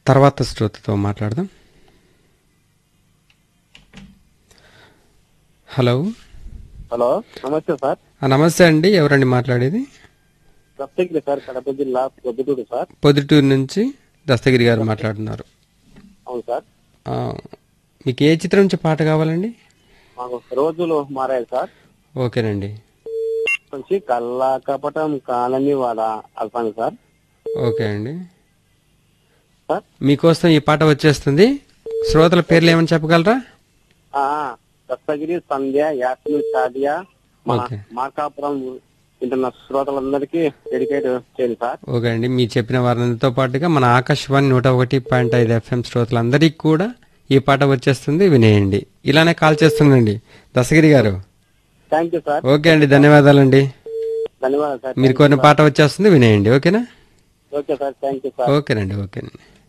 తర్వాత శ్రోతతో మాట్లాడదాం hello hello నమస్తే సార్ ఆ, నమస్తే అండి ఎవరండి మాట్లాడేది దస్తగిరి సార్ కడప జిల్లా పొద్దుటూరు సార్ పొద్దుటూరు నుంచి దస్తగిరి గారు మాట్లాడుతున్నారు అవును సార్ ఆ, మీకు ఏ చిత్రం నుంచి పాట కావాలండి మాకు రోజులు మారాయి సార్ ఓకేనండి నుంచి కల్లా కపటం కాలని వాడ అల్పాను సార్ ఓకే అండి సార్ మీకోసం ఈ పాట వచ్చేస్తుంది శ్రోతల పేర్లు ఏమని చెప్పగలరా ఆ, దస్తగిరి సంధ్య యాస్మిన్ సాదియా మా ఓకే. మార్కాపురం వింటున్న శ్రోతలందరికీ డెడికేట్ చేయండి సార్ ఓకే అండి మీ చెప్పిన వారంతో పాటుగా మన ఆకాశవాణి నూట ఒకటి పాయింట్ ఐదు ఎఫ్ఎం శ్రోతలందరికీ కూడా ఈ పాట వచ్చేస్తుంది వినేయండి ఇలానే కాల్ చేస్తుండండి దశగిరి గారు థ్యాంక్ యూ సార్ ఓకే అండి ధన్యవాదాలండి ధన్యవాదాలు సార్ మీరు కొన్ని పాట వచ్చేస్తుంది వినేయండి ఓకేనా okay sir thank you sir ఓకేనండి ఓకేనండి